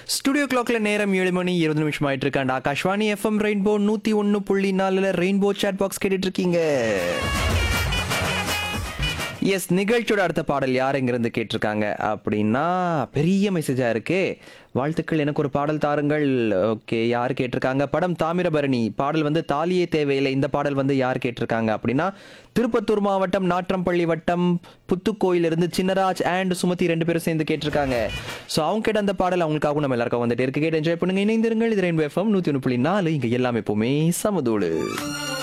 studio கிளாக்ல நேரம் ஏழு மணி இருபது நிமிஷம் ஆயிட்டு இருக்காண்டு ஆகாஷ்வாணி எஃப்எம் ரெயின்போ நூத்தி ஒன்னு புள்ளி நாலுல ரெயின்போ சாட் பாக்ஸ் கேட்டுட்டு இருக்கீங்க எஸ் நிகழ்ச்சியோட அடுத்த பாடல் யார் எங்கிருந்து கேட்டிருக்காங்க அப்படின்னா பெரிய மெசேஜா இருக்கே வாழ்த்துக்கள் எனக்கு ஒரு பாடல் தாருங்கள் ஓகே யார் கேட்டிருக்காங்க படம் தாமிரபரணி பாடல் வந்து தாலியே தேவையில்லை இந்த பாடல் வந்து யார் கேட்டிருக்காங்க அப்படின்னா திருப்பத்தூர் மாவட்டம் நாற்றம்பள்ளி வட்டம் புத்துக்கோயிலிருந்து சின்னராஜ் அண்ட் சுமதி ரெண்டு பேரும் சேர்ந்து கேட்டிருக்காங்க ஸோ அவங்க கேட்ட அந்த பாடல் அவங்களுக்காகவும் நம்ம எல்லாருக்கும் வந்துட்டு இருக்கு கேட்டு என்ஜாய் பண்ணுங்க இணைந்திருங்கள் இது ரெயின்போ எஃப்எம் நூற்றி ஒன்று புள்ளி நாலு இங்கே எல்லாமே எப்பவுமே சமதூடு